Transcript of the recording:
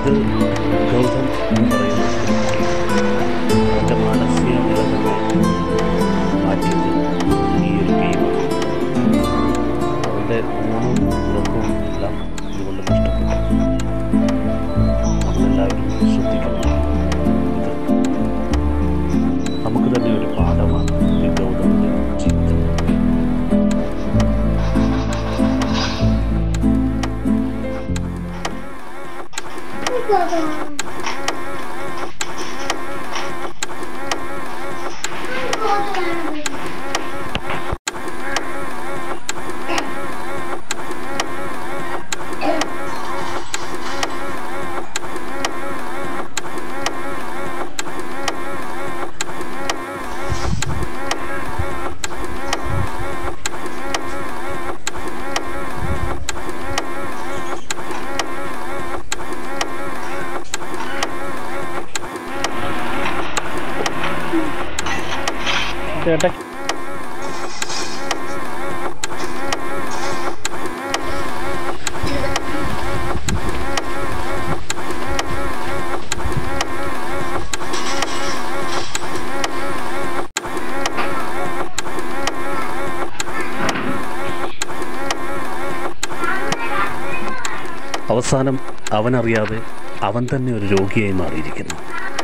ഇത് ഗൗതം എന്ന് പറയുന്ന കുട്ടി അവൻ്റെ മാനസിക നില തന്നെ മാറ്റിയത് ഈ ഒരു ഗെയിമാണ് അവൻ്റെ ഊണും ഉറക്കവും എല്ലാം ഇതുകൊണ്ട് നഷ്ടപ്പെട്ടു നമ്മളെല്ലാവരും ശ്രദ്ധിക്കണം ഇത് നമുക്ക് തന്നെ ഒരു പാഠമാണ് ഈ ഗൗതമിൻ്റെ ജീവിതം ചേട്ടാ അവസാനം അവനറിയാതെ അവൻ തന്നെ ഒരു രോഗിയായി മാറിയിരിക്കുന്നു